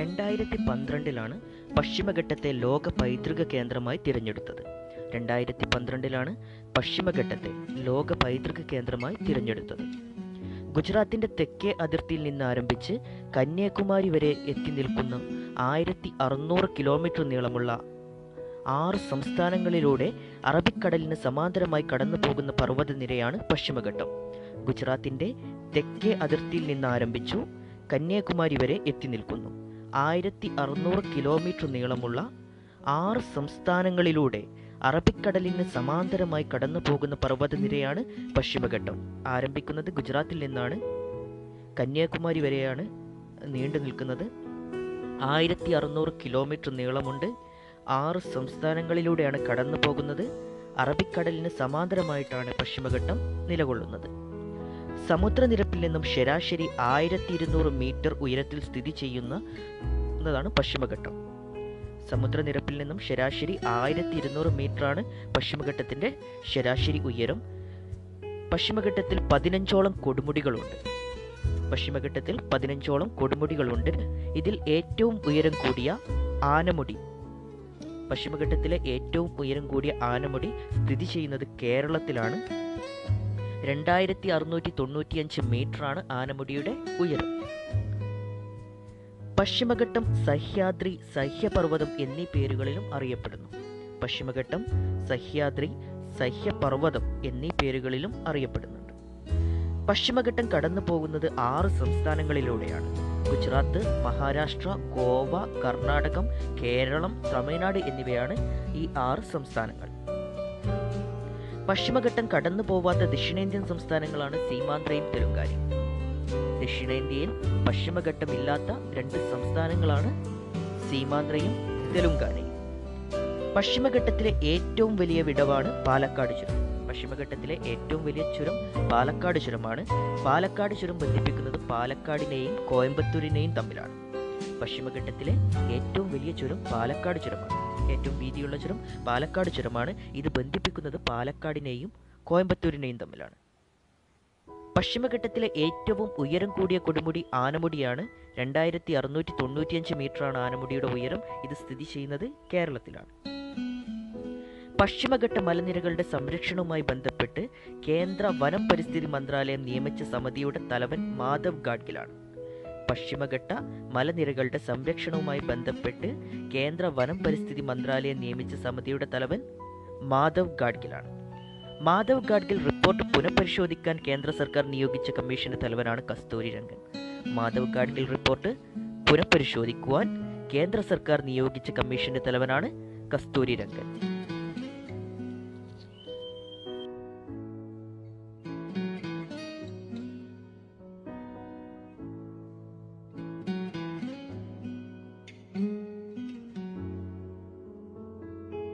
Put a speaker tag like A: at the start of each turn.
A: രണ്ടായിരത്തി പന്ത്രണ്ടിലാണ് പശ്ചിമഘട്ടത്തെ ലോക പൈതൃക കേന്ദ്രമായി തിരഞ്ഞെടുത്തത് രണ്ടായിരത്തി പന്ത്രണ്ടിലാണ് പശ്ചിമഘട്ടത്തെ ലോക പൈതൃക കേന്ദ്രമായി തിരഞ്ഞെടുത്തത് ഗുജറാത്തിന്റെ തെക്കേ അതിർത്തിയിൽ നിന്ന് ആരംഭിച്ച് കന്യാകുമാരി വരെ എത്തി നിൽക്കുന്ന ആയിരത്തി അറുന്നൂറ് കിലോമീറ്റർ നീളമുള്ള ആറ് സംസ്ഥാനങ്ങളിലൂടെ അറബിക്കടലിന് സമാന്തരമായി കടന്നു പോകുന്ന പർവ്വതനിരയാണ് പശ്ചിമഘട്ടം ഗുജറാത്തിന്റെ തെക്കേ അതിർത്തിയിൽ നിന്ന് ആരംഭിച്ചു കന്യാകുമാരി വരെ എത്തി നിൽക്കുന്നു ആയിരത്തി അറുന്നൂറ് കിലോമീറ്റർ നീളമുള്ള ആറ് സംസ്ഥാനങ്ങളിലൂടെ അറബിക്കടലിന് സമാന്തരമായി കടന്നു പോകുന്ന പർവ്വതനിരയാണ് പശ്ചിമഘട്ടം ആരംഭിക്കുന്നത് ഗുജറാത്തിൽ നിന്നാണ് കന്യാകുമാരി വരെയാണ് നീണ്ടു നിൽക്കുന്നത് ആയിരത്തി അറുന്നൂറ് കിലോമീറ്റർ നീളമുണ്ട് ആറ് സംസ്ഥാനങ്ങളിലൂടെയാണ് കടന്നു പോകുന്നത് അറബിക്കടലിന് സമാന്തരമായിട്ടാണ് പശ്ചിമഘട്ടം നിലകൊള്ളുന്നത് സമുദ്രനിരപ്പിൽ നിന്നും ശരാശരി ആയിരത്തി ഇരുന്നൂറ് മീറ്റർ ഉയരത്തിൽ സ്ഥിതി ചെയ്യുന്നതാണ് പശ്ചിമഘട്ടം സമുദ്രനിരപ്പിൽ നിന്നും ശരാശരി ആയിരത്തി ഇരുന്നൂറ് മീറ്ററാണ് പശ്ചിമഘട്ടത്തിന്റെ ശരാശരി ഉയരം പശ്ചിമഘട്ടത്തിൽ പതിനഞ്ചോളം കൊടുമുടികളുണ്ട് പശ്ചിമഘട്ടത്തിൽ പതിനഞ്ചോളം കൊടുമുടികളുണ്ട് ഇതിൽ ഏറ്റവും ഉയരം കൂടിയ ആനമുടി പശ്ചിമഘട്ടത്തിലെ ഏറ്റവും ഉയരം കൂടിയ ആനമുടി സ്ഥിതി ചെയ്യുന്നത് കേരളത്തിലാണ് രണ്ടായിരത്തി അറുന്നൂറ്റി തൊണ്ണൂറ്റിയഞ്ച് മീറ്ററാണ് ആനമുടിയുടെ ഉയരം പശ്ചിമഘട്ടം സഹ്യാദ്രി സഹ്യപർവ്വതം എന്നീ പേരുകളിലും അറിയപ്പെടുന്നു പശ്ചിമഘട്ടം സഹ്യാദ്രി സഹ്യപർവ്വതം എന്നീ പേരുകളിലും അറിയപ്പെടുന്നുണ്ട് പശ്ചിമഘട്ടം കടന്നു പോകുന്നത് ആറ് സംസ്ഥാനങ്ങളിലൂടെയാണ് ഗുജറാത്ത് മഹാരാഷ്ട്ര ഗോവ കർണാടകം കേരളം തമിഴ്നാട് എന്നിവയാണ് ഈ ആറ് സംസ്ഥാനങ്ങൾ പശ്ചിമഘട്ടം കടന്നു പോവാത്ത ദക്ഷിണേന്ത്യൻ സംസ്ഥാനങ്ങളാണ് സീമാന്ധ്രയും തെലുങ്കാനയും ദക്ഷിണേന്ത്യയിൽ പശ്ചിമഘട്ടമില്ലാത്ത രണ്ട് സംസ്ഥാനങ്ങളാണ് സീമാന്ധ്രയും തെലുങ്കാനയും പശ്ചിമഘട്ടത്തിലെ ഏറ്റവും വലിയ വിടവാണ് പാലക്കാട് ചുരം പശ്ചിമഘട്ടത്തിലെ ഏറ്റവും വലിയ ചുരം പാലക്കാട് ചുരമാണ് പാലക്കാട് ചുരം ബന്ധിപ്പിക്കുന്നത് പാലക്കാടിനെയും കോയമ്പത്തൂരിനെയും തമ്മിലാണ് പശ്ചിമഘട്ടത്തിലെ ഏറ്റവും വലിയ ചുരം പാലക്കാട് ചുരമാണ് ഏറ്റവും വീതിയുള്ള ചുരം പാലക്കാട് ചുരമാണ് ഇത് ബന്ധിപ്പിക്കുന്നത് പാലക്കാടിനെയും കോയമ്പത്തൂരിനെയും തമ്മിലാണ് പശ്ചിമഘട്ടത്തിലെ ഏറ്റവും ഉയരം കൂടിയ കൊടുമുടി ആനമുടിയാണ് രണ്ടായിരത്തി അറുന്നൂറ്റി തൊണ്ണൂറ്റിയഞ്ച് മീറ്ററാണ് ആനമുടിയുടെ ഉയരം ഇത് സ്ഥിതി ചെയ്യുന്നത് കേരളത്തിലാണ് പശ്ചിമഘട്ട മലനിരകളുടെ സംരക്ഷണവുമായി ബന്ധപ്പെട്ട് കേന്ദ്ര വനം പരിസ്ഥിതി മന്ത്രാലയം നിയമിച്ച സമിതിയുടെ തലവൻ മാധവ് ഗാഡ്ഗിലാണ് പശ്ചിമഘട്ട മലനിരകളുടെ സംരക്ഷണവുമായി ബന്ധപ്പെട്ട് കേന്ദ്ര വനം പരിസ്ഥിതി മന്ത്രാലയം നിയമിച്ച സമിതിയുടെ തലവൻ മാധവ് ഗാഡ്ഗിലാണ് മാധവ് ഗാഡ്ഗിൽ റിപ്പോർട്ട് പുനഃപരിശോധിക്കാൻ കേന്ദ്ര സർക്കാർ നിയോഗിച്ച കമ്മീഷന്റെ തലവനാണ് കസ്തൂരി രംഗൻ മാധവ് ഗാഡ്ഗിൽ റിപ്പോർട്ട് പുനഃപരിശോധിക്കുവാൻ കേന്ദ്ര സർക്കാർ നിയോഗിച്ച കമ്മീഷന്റെ തലവനാണ് കസ്തൂരി രംഗൻ